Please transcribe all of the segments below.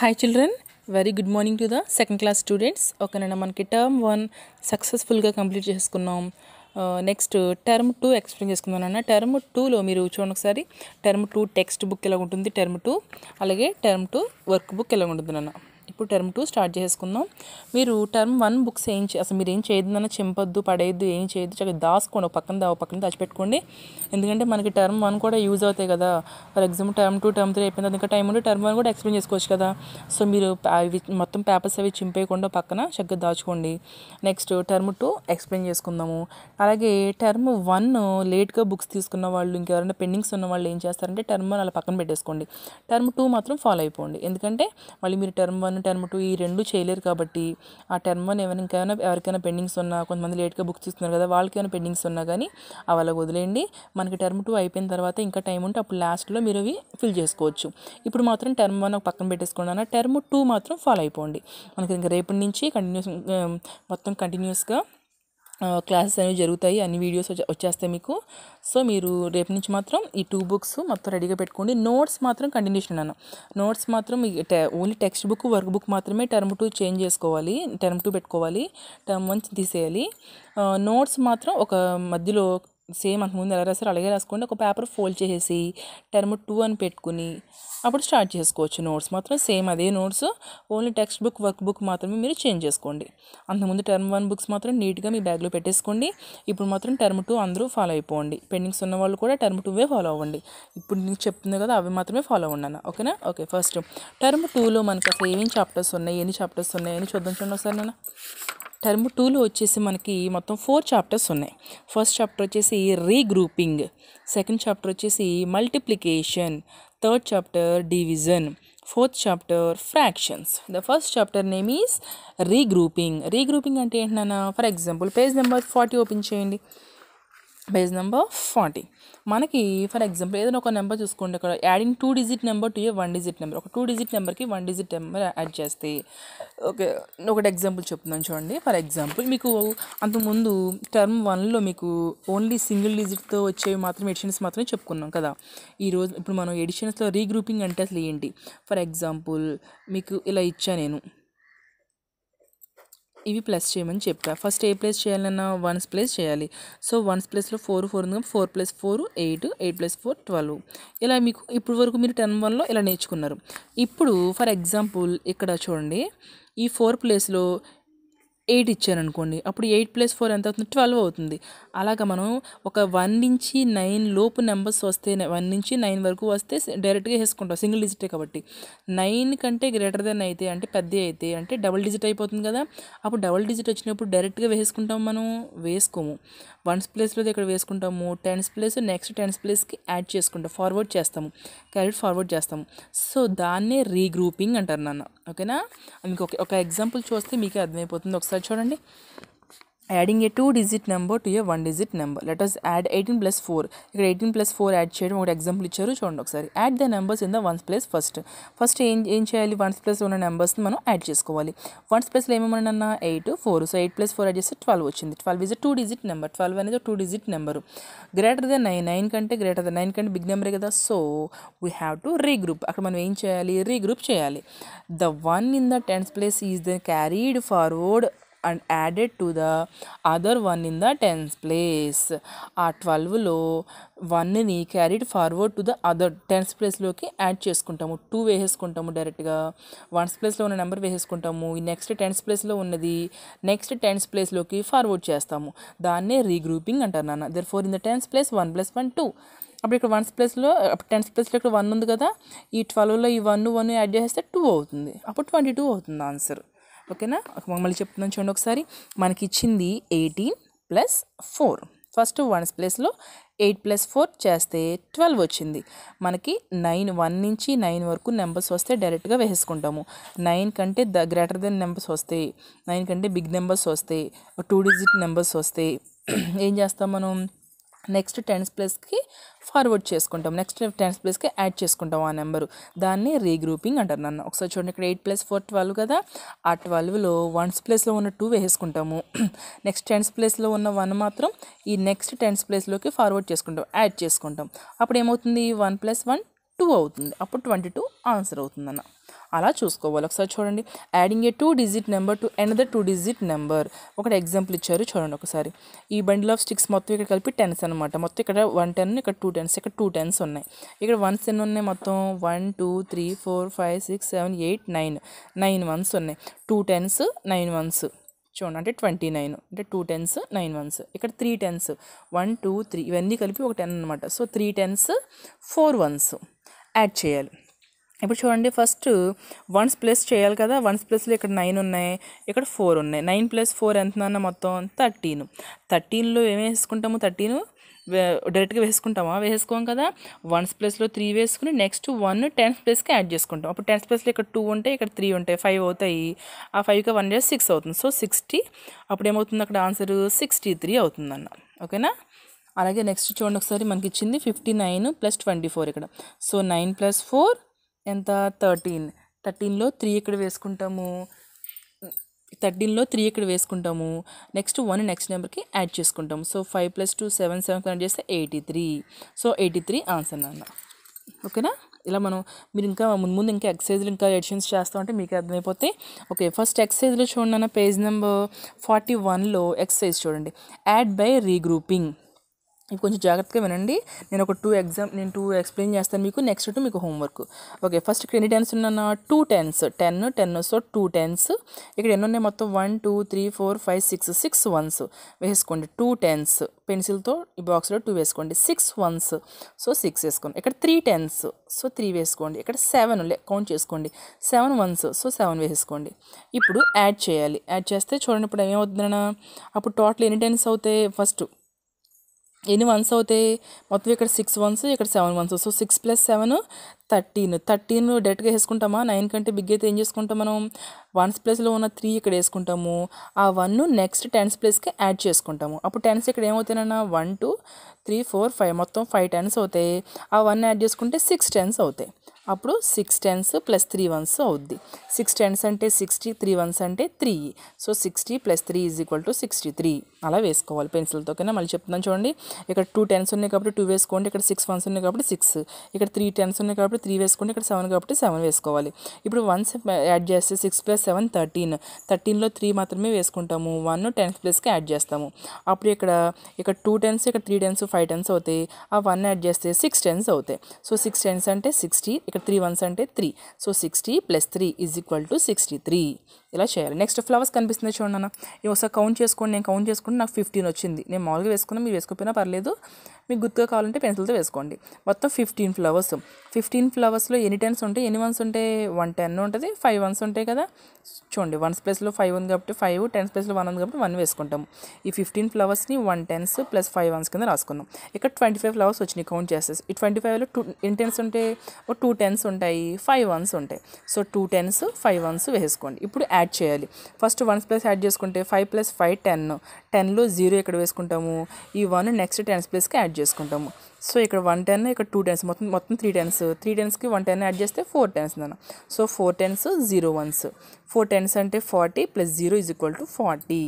hi children very good morning to the second class students ఓకేనా మనకి term one సక్సెస్ఫుల్గా complete చేసుకున్నాం next term two explain చేసుకుందాం అన్న టర్మ్ టూలో మీరు చూడండి ఒకసారి టర్మ్ టూ టెక్స్ట్ బుక్ ఎలా ఉంటుంది టర్మ్ టూ అలాగే టర్మ్ టూ వర్క్ బుక్ ఎలా ఉంటుంది అన్న ఇప్పుడు టర్మ్ టూ స్టార్ట్ చేసుకుందాం మీరు టర్మ్ వన్ బుక్స్ ఏం చే అసలు మీరు ఏం చేయొద్దన్న చింపొద్దు పడేయద్దు ఏం చేయొద్దు చక్కగా దాచుకోండి ఒక పక్కన దా ఒక పక్కన దాచిపెట్టుకోండి ఎందుకంటే మనకి టర్మ్ వన్ కూడా యూజ్ అవుతాయి కదా for example term two term three అయిపోయింది ఇంకా టైం ఉంటే టర్మ్ వన్ కూడా ఎక్స్ప్లెయిన్ చేసుకోవచ్చు కదా సో మీరు ప- అవి మొత్తం పేపర్స్ అవి చింపేయకుండా పక్కన చక్కగా దాచుకోండి నెక్స్ట్ టర్మ్ టూ ఎక్స్ప్లెయిన్ చేసుకుందాము అలాగే టర్మ్ వన్ లేట్గా బుక్స్ తీసుకున్న వాళ్ళు ఇంకెవరైనా పెండింగ్స్ ఉన్న వాళ్ళు ఏం చేస్తారంటే టర్మ్ వన్ అలా పక్కన పెట్టేసుకోండి టర్మ్ టూ మాత్రం ఫాలో అయిపోండి ఎందుకంటే మళ్ళీ మీరు టర్మ్ వన్ టర్మ్ టూ ఈ రెండు చేయలేరు కాబట్టి ఆ టర్మ్ వన్ ఎవరైనా ఇంకైనా ఎవరికైనా పెండింగ్స్ ఉన్నా కొంతమంది లేట్గా బుక్స్ తీసుకున్నారు కదా వాళ్ళకి ఏమైనా పెండింగ్స్ ఉన్నా కానీ అవి అలా వదిలేయండి మనకి టర్మ్ టూ అయిపోయిన తర్వాత ఇంకా టైం ఉంటే అప్పుడు లాస్ట్లో మీరు అవి ఫిల్ చేసుకోవచ్చు ఇప్పుడు మాత్రం టర్మ్ వన్ ఒక పక్కన పెట్టేసుకోండి అన్న టర్మ్ టూ మాత్రం ఫాలో అయిపోండి మనకి ఇంకా రేపటి నుంచి కంటిన్యూస్ మొత్తం కంటిన్యూస్గా క్లాసెస్ అనేవి జరుగుతాయి అన్ని వీడియోస్ వచ్చే- వచ్చేస్తాయి మీకు సో మీరు రేపు నుంచి మాత్రం ఈ టూ బుక్స్ మొత్తం రెడీగా పెట్టుకోండి నోట్స్ మాత్రం కంటిన్యూషన్ అన్న నోట్స్ మాత్రం only text book work book మాత్రమే టర్మ్ టూ చేంజ్ చేసుకోవాలి టర్మ్ టూ పెట్టుకోవాలి టర్మ్ వన్ తీసేయాలి నోట్స్ మాత్రం ఒక మధ్యలో సేమ్ అంతకుముందు ఎలా రాసారో అలాగే రాసుకోండి ఒక పేపర్ ఫోల్డ్ చేసేసి టర్మ్ టూ అని పెట్టుకుని అప్పుడు స్టార్ట్ చేసుకోవచ్చు నోట్స్ మాత్రం సేమ్ అదే notes only text book work book మాత్రమే మీరు చేంజ్ చేసుకోండి అంతకుముందు టర్మ్ వన్ బుక్స్ మాత్రం నీట్గా మీ బ్యాగ్లో పెట్టేసుకోండి ఇప్పుడు మాత్రం టర్మ్ టూ అందరూ ఫాలో అయిపోండి పెండింగ్స్ ఉన్న వాళ్ళు కూడా టర్మ్ టూవే ఫాలో అవ్వండి ఇప్పుడు నేను చెప్తుంది కదా అవి మాత్రమే ఫాలో అవ్వండి అన్న ఓకేనా ఓకే ఫస్ట్ టర్మ్ టూలో మనకి అసలు ఏమేమి చాప్టర్స్ ఉన్నాయి ఎన్ని చాప్టర్స్ ఉన్నాయి అని చూద్దాం చూడండి ఒకసారి నాన్న టర్మ్ టూలో వచ్చేసి మనకి మొత్తం ఫోర్ చాప్టర్స్ ఉన్నాయి ఫస్ట్ చాప్టర్ వచ్చేసి రీగ్రూపింగ్ సెకండ్ చాప్టర్ వచ్చేసి multiplication third chapter division fourth chapter fractions the first chapter name is regrouping regrouping అంటే ఏంటన్నా for example page number forty open చేయండి పేజ్ నెంబర్ ఫార్టీ మనకి ఫర్ ఎగ్జాంపుల్ ఏదైనా ఒక number చూసుకోండి అక్కడ adding two digit number to a one digit number ఒక two digit నెంబర్కి వన్ డిజిట్ నెంబర్ యాడ్ చేస్తే ఓకే ఒకటి ఎగ్జాంపుల్ చెప్తున్నాను చూడండి ఫర్ ఎగ్జాంపుల్ మీకు అంతకుముందు టర్మ్ వన్లో మీకు ఓన్లీ సింగిల్ డిజిట్తో వచ్చేవి మాత్రం ఎడిషన్స్ మాత్రమే చెప్పుకున్నాం కదా ఈరోజు ఇప్పుడు మనం ఎడిషన్స్లో రీగ్రూపింగ్ అంటే అసలు ఏంటి ఫర్ ఎగ్జాంపుల్ మీకు ఇలా ఇచ్చా నేను ఇవి ప్లస్ చేయమని చెప్పా ఫస్ట్ ఏ ప్లేస్ చేయాలన్నా వన్స్ ప్లేస్ చేయాలి సో వన్స్ ప్లేస్లో ఫోర్ ఫోర్ ఉంది four plus four eight eight plus four twelve ఇలా మీకు ఇప్పుడు వరకు మీరు టెన్ వన్లో ఇలా నేర్చుకున్నారు ఇప్పుడు ఫర్ ఎగ్జాంపుల్ ఇక్కడ చూడండి ఈ ఫోర్ ప్లేస్లో ఎయిట్ ఇచ్చారనుకోండి అప్పుడు ఎయిట్ ప్లస్ ఫోర్ ఎంత అవుతుంది ట్వెల్వ్ అవుతుంది అలాగా మనం ఒక వన్ నుంచి నైన్ లోపు నెంబర్స్ వస్తే వన్ నుంచి నైన్ వరకు వస్తే డైరెక్ట్గా వేసుకుంటాం సింగిల్ డిజిటే కాబట్టి నైన్ కంటే గ్రేటర్ దెన్ అయితే అంటే పెద్ద అయితే అంటే డబుల్ డిజిట్ అయిపోతుంది కదా అప్పుడు డబుల్ డిజిట్ వచ్చినప్పుడు డైరెక్ట్గా వేసుకుంటాం మనం వేసుకోము వన్స్ ప్లేస్లో ఇక్కడ వేసుకుంటాము టెన్స్ ప్లేస్ నెక్స్ట్ టెన్స్ ప్లేస్కి యాడ్ చేసుకుంటాం ఫార్వర్డ్ చేస్తాము క్యారెట్ ఫార్వర్డ్ చేస్తాము సో దాన్నే రీగ్రూపింగ్ అంటారు నాన్న ఓకేనా మీకు ఒక ఒక ఎగ్జాంపుల్ చూస్తే మీకే అర్థమైపోతుంది ఒకసారి చూడండి adding a two digit number to a one digit number let us add eighteen plus four ఇక్కడ ఎయిటీన్ ప్లస్ ఫోర్ యాడ్ చేయడం ఒకటి ఎగ్జాంపుల్ ఇచ్చారు చూడండి ఒకసారి add the numbers in the ones place first first ఏం ఏం చేయాలి వన్స్ ప్లేస్ ఉన్న నెంబర్స్ని మనం యాడ్ చేసుకోవాలి వన్స్ ప్లేస్లో ఏమేమన్నా eight four so eight plus four add చేస్తే ట్వెల్వ్ వచ్చింది twelve is two digit number twelve అనేది two digit number greater than nine nine కంటే గ్రేటర్ దెన్ నైన్ కంటే బిగ్ నెంబరే కదా so we have to regroup అక్కడ మనం ఏం చేయాలి రీగ్రూప్ చేయాలి the one in the tens place is the carried forward and added to the other one in the tens place ఆ ట్వెల్వ్లో వన్ని carried forward to the other tens ప్లేస్లోకి add చేసుకుంటాము two వేసేసుకుంటాము డైరెక్ట్గా వన్స్ ప్లేస్లో ఉన్న నెంబర్ వేసేసుకుంటాము ఈ నెక్స్ట్ టెన్స్ ప్లేస్లో ఉన్నది నెక్స్ట్ టెన్స్ ప్లేస్లోకి ఫార్వర్డ్ చేస్తాము దాన్నే రీగ్రూపింగ్ అంటారు నాన్న దర్ four in the tens place one plus one two అప్పుడు ఇక్కడ వన్స్ ప్లేస్లో టెన్స్ ప్లేస్లో ఇక్కడ వన్ ఉంది కదా ఈ ట్వెల్వ్లో ఈ వన్ వన్ యాడ్ చేస్తే టూ అవుతుంది అప్పుడు ట్వంటీ టూ అవుతుంది ఆన్సర్ ఓకేనా మళ్ళీ చెప్తున్నాను చూడండి ఒకసారి మనకి ఇచ్చింది eighteen plus four first ones ప్లేస్లో ఎయిట్ ప్లస్ ఫోర్ చేస్తే ట్వెల్వ్ వచ్చింది మనకి నైన్ వన్ నుంచి నైన్ వరకు నెంబర్స్ వస్తే డైరెక్ట్గా వేసేసుకుంటాము నైన్ కంటే ద గ్రేటర్ దెన్ నెంబర్స్ వస్తాయి నైన్ కంటే బిగ్ నెంబర్స్ వస్తాయి టూ డిజిట్ నెంబర్స్ వస్తాయి ఏం చేస్తాం మనం నెక్స్ట్ టెన్స్ ప్లేస్కి ఫార్వర్డ్ చేసుకుంటాం నెక్స్ట్ టెన్స్ ప్లేస్కి యాడ్ చేసుకుంటాం ఆ నెంబరు దాన్ని రీగ్రూపింగ్ అంటారు నన్ను ఒకసారి చూడండి ఇక్కడ ఎయిట్ ప్లస్ ఫోర్ ట్వెల్వ్ కదా ఆ ట్వెల్వ్లో వన్స్ ప్లేస్లో ఉన్న టూ వేసేసుకుంటాము నెక్స్ట్ టెన్స్ ప్లేస్లో ఉన్న వన్ మాత్రం ఈ నెక్స్ట్ టెన్స్ ప్లేస్లోకి ఫార్వర్డ్ చేసుకుంటాం యాడ్ చేసుకుంటాం అప్పుడు ఏమవుతుంది వన్ ప్లస్ వన్ టూ అవుతుంది అప్పుడు ట్వంటీ టూ ఆన్సర్ అవుతుందన్న అలా చూసుకోవాలి ఒకసారి చూడండి adding a two digit number to another two digit number ఒకటి ఎగ్జాంపుల్ ఇచ్చారు చూడండి ఒకసారి ఈ బండిల్ ఆఫ్ స్టిక్స్ మొత్తం ఇక్కడ కలిపి టెన్స్ అనమాట మొత్తం ఇక్కడ వన్ టెన్ ఇక్కడ టూ టెన్స్ ఇక్కడ టూ టెన్స్ ఉన్నాయి ఇక్కడ వన్స్ ఎన్ని ఉన్నాయి మొత్తం one two three four five six seven eight nine nine ones ఉన్నాయి టూ టెన్స్ నైన్ వన్స్ చూడండి అంటే ట్వంటీ నైన్ అంటే టూ టెన్స్ నైన్ వన్స్ ఇక్కడ three tens one two three ఇవన్నీ కలిపి ఒక టెన్ అనమాట so three tens four ones add చేయాలి ఇప్పుడు చూడండి ఫస్ట్ వన్స్ ప్లస్ చేయాలి కదా వన్స్ ప్లస్లో ఇక్కడ నైన్ ఉన్నాయి ఇక్కడ ఫోర్ ఉన్నాయి నైన్ ప్లస్ ఫోర్ ఎంత అన్న మొత్తం థర్టీన్ థర్టీన్లో ఏమి వేసుకుంటాము థర్టీన్ డైరెక్ట్గా వేసుకుంటామా వేసుకోం కదా వన్స్ ప్లస్లో త్రీ వేసుకుని నెక్స్ట్ వన్ టెన్స్ ప్లస్కి యాడ్ చేసుకుంటాం అప్పుడు టెన్స్ ప్లస్లో ఇక్కడ టూ ఉంటాయి ఇక్కడ త్రీ ఉంటాయి ఫైవ్ అవుతాయి ఆ ఫైవ్కి వన్ చేసి సిక్స్ అవుతుంది సో సిక్స్టీ అప్పుడు ఏమవుతుంది అక్కడ ఆన్సర్ సిక్స్టీ త్రీ అవుతుందన్న ఓకేనా అలాగే నెక్స్ట్ చూడండి ఒకసారి మనకి ఇచ్చింది fifty nine plus twenty four ఇక్కడ సో నైన్ ప్లస్ ఫోర్ ఎంత థర్టీన్ థర్టీన్లో త్రీ ఇక్కడ వేసుకుంటాము థర్టీన్లో త్రీ ఇక్కడ వేసుకుంటాము నెక్స్ట్ వన్ నెక్స్ట్ నెంబర్కి యాడ్ చేసుకుంటాము so five plus two seven seven connect చేస్తే eighty three so eighty three answer నాన్న ఓకేనా ఇలా మనం మీరు ఇంకా ముందు ముందు ఇంకా ఎక్సైజ్లు ఇంకా ఎడిషన్స్ చేస్తూ ఉంటే మీకు అర్థమైపోతే ఓకే ఫస్ట్ ఎక్సైజ్లో చూడండి అన్న పేజ్ నెంబర్ ఫార్టీ వన్లో ఎక్సైజ్ చూడండి యాడ్ బై రీగ్రూపింగ్ ఇవి కొంచెం జాగ్రత్తగా వినండి నేను ఒక టూ ఎగ్జామ్ నేను టూ ఎక్స్ప్లెయిన్ చేస్తాను మీకు నెక్స్ట్ టూ మీకు హోంవర్క్ ఓకే ఫస్ట్ ఇక్కడ ఎన్ని టెన్స్ ఉన్నా two tens ten ten so two tens ఇక్కడ ఎన్ని ఉన్నాయి మొత్తం one two three four five six six ones వేసుకోండి టూ టెన్స్ పెన్సిల్తో ఈ బాక్స్లో టూ వేసుకోండి సిక్స్ వన్స్ సో సిక్స్ వేసుకోండి ఇక్కడ త్రీ టెన్స్ సో త్రీ వేసుకోండి ఇక్కడ సెవెన్ కౌంట్ చేసుకోండి సెవెన్ వన్స్ సో సెవెన్ వేసుకోండి ఇప్పుడు యాడ్ చేయాలి యాడ్ చేస్తే చూడండి ఇప్పుడు ఏమవుతుందన్నా అప్పుడు టోటల్ ఎన్ని టెన్స్ అవుతాయి ఫస్ట్ ఎన్ని వన్స్ అవుతాయి మొత్తం ఇక్కడ సిక్స్ వన్స్ ఇక్కడ seven ones so six plus seven thirteen thirteen డైరెక్ట్గా వేసుకుంటామా నైన్ కంటే బిగ్ అయితే ఏం చేసుకుంటాం మనం వన్స్ ప్లస్లో ఉన్న త్రీ ఇక్కడ వేసుకుంటాము ఆ వన్ నెక్స్ట్ టెన్స్ ప్లస్కి యాడ్ చేసుకుంటాము అప్పుడు టెన్స్ ఇక్కడ ఏమవుతాయన్నా one two three four five మొత్తం ఫైవ్ టెన్స్ అవుతాయి ఆ వన్ యాడ్ చేసుకుంటే సిక్స్ టెన్స్ అవుతాయి అప్పుడు six tens plus three ones అవుద్ది సిక్స్ టెన్స్ అంటే సిక్స్టీ త్రీ వన్స్ అంటే three so sixty plus three is equal to sixty three అలా వేసుకోవాలి పెన్సిల్తో కన్నా మళ్ళీ చెప్తున్నాను చూడండి ఇక్కడ టూ టెన్స్ ఉన్నాయి కాబట్టి టూ వేసుకోండి ఇక్కడ సిక్స్ వన్స్ ఉన్నాయి కాబట్టి సిక్స్ ఇక్కడ త్రీ టెన్స్ ఉన్నాయి కాబట్టి త్రీ వేసుకోండి ఇక్కడ సెవెన్ కాబట్టి సెవెన్ వేసుకోవాలి ఇప్పుడు వన్స్ యాడ్ చేస్తే సిక్స్ ప్లస్ సెవెన్ థర్టీన్ థర్టీన్లో త్రీ మాత్రమే వేసుకుంటాము వన్ టెన్స్ ప్లస్కి యాడ్ చేస్తాము అప్పుడు ఇక్కడ ఇక్కడ టూ టెన్స్ ఇక్కడ త్రీ టెన్స్ ఫైవ్ టెన్స్ అవుతాయి ఆ వన్ యాడ్ చేస్తే సిక్స్ టెన్స్ అవుతాయి సో సిక్స్ టెన్స్ అంటే సిక్స్టీ ఇక్కడ త్రీ వన్స్ అంటే three so sixty plus three is equal to sixty three ఇలా చేయాలి నెక్స్ట్ ఫ్లవర్స్ కనిపిస్తుంది చూడండి అన్న ఇవి ఒకసారి కౌంట్ చేసుకోండి నేను కౌంట్ చేసుకుంటే నాకు ఫిఫ్టీన్ వచ్చింది నేను మామూలుగా వేసుకున్నా మీరు వేసుకోకపోయినా పర్లేదు మీకు గుర్తుగా కావాలంటే పెన్సిల్తో వేసుకోండి మొత్తం ఫిఫ్టీన్ ఫ్లవర్స్ ఫిఫ్టీన్ ఫ్లవర్స్లో ఎన్ని టెన్స్ ఉంటాయి ఎన్ని వన్స్ ఉంటాయి వన్ టెన్ ఉంటుంది ఫైవ్ వన్స్ ఉంటాయి కదా చూడండి వన్స్ ప్లస్లో ఫైవ్ ఉంది కాబట్టి ఫైవ్ టెన్స్ ప్లస్లో వన్ ఉంది కాబట్టి వన్ వేసుకుంటాము ఈ ఫిఫ్టీన్ ఫ్లవర్స్ని one tens plus five ones కింద రాసుకున్నాం ఇక్కడ ట్వంటీ ఫైవ్ ఫ్లవర్స్ వచ్చినాయి కౌంట్ చేస్తే ఈ ట్వంటీ ఫైవ్లో టూ ఎన్ని టెన్స్ ఉంటే ఒక టూ టెన్స్ ఉంటాయి ఫైవ్ వన్స్ ఉంటాయి so two tens five ones వేసుకోండి ఇప్పుడు యాడ్ చేయాలి ఫస్ట్ వన్స్ ప్లస్ యాడ్ చేసుకుంటే ఫైవ్ ప్లస్ ఫైవ్ టెన్ టెన్లో జీరో ఇక్కడ వేసుకుంటాము ఈ వన్ నెక్స్ట్ టెన్స్ ప్లస్కి యాడ్ చేసుకుంటాము సో ఇక్కడ వన్ టెన్ ఇక్కడ టూ టెన్స్ మొత్తం మొత్తం త్రీ టెన్స్ త్రీ టెన్స్కి వన్ టెన్ యాడ్ చేస్తే ఫోర్ టెన్స్ అన్న so four tens zero ones four tens అంటే forty plus zero is equal to forty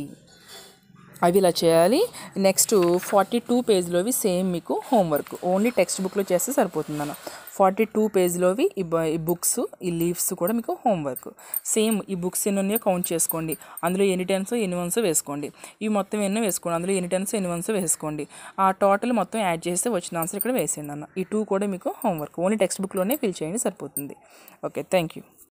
అవి ఇలా చేయాలి నెక్స్ట్ ఫార్టీ టూ పేజ్లోవి సేమ్ మీకు హోంవర్క్ ఓన్లీ టెక్స్ట్ బుక్లో చేస్తే సరిపోతుంది అన్న ఫార్టీ టూ పేజ్లోవి ఈ బ- ఈ బుక్స్ ఈ లీవ్స్ కూడా మీకు హోంవర్క్ సేమ్ ఈ బుక్స్ ఎన్ని ఉన్నాయో కౌంట్ చేసుకోండి అందులో ఎన్ని టెన్స్ ఎన్ని వన్స్ వేసుకోండి ఇవి మొత్తం ఎన్నో వేసుకోండి అందులో ఎన్ని టెన్స్ ఎన్ని వన్స్ వేసుకోండి ఆ టోటల్ మొత్తం యాడ్ చేస్తే వచ్చిన ఆన్సర్ ఇక్కడ వేసేయండి అన్న ఈ టూ కూడా మీకు హోంవర్క్ ఓన్లీ టెక్స్ట్ బుక్లోనే ఫిల్ చేయండి సరిపోతుంది ఓకే థ్యాంక్ యూ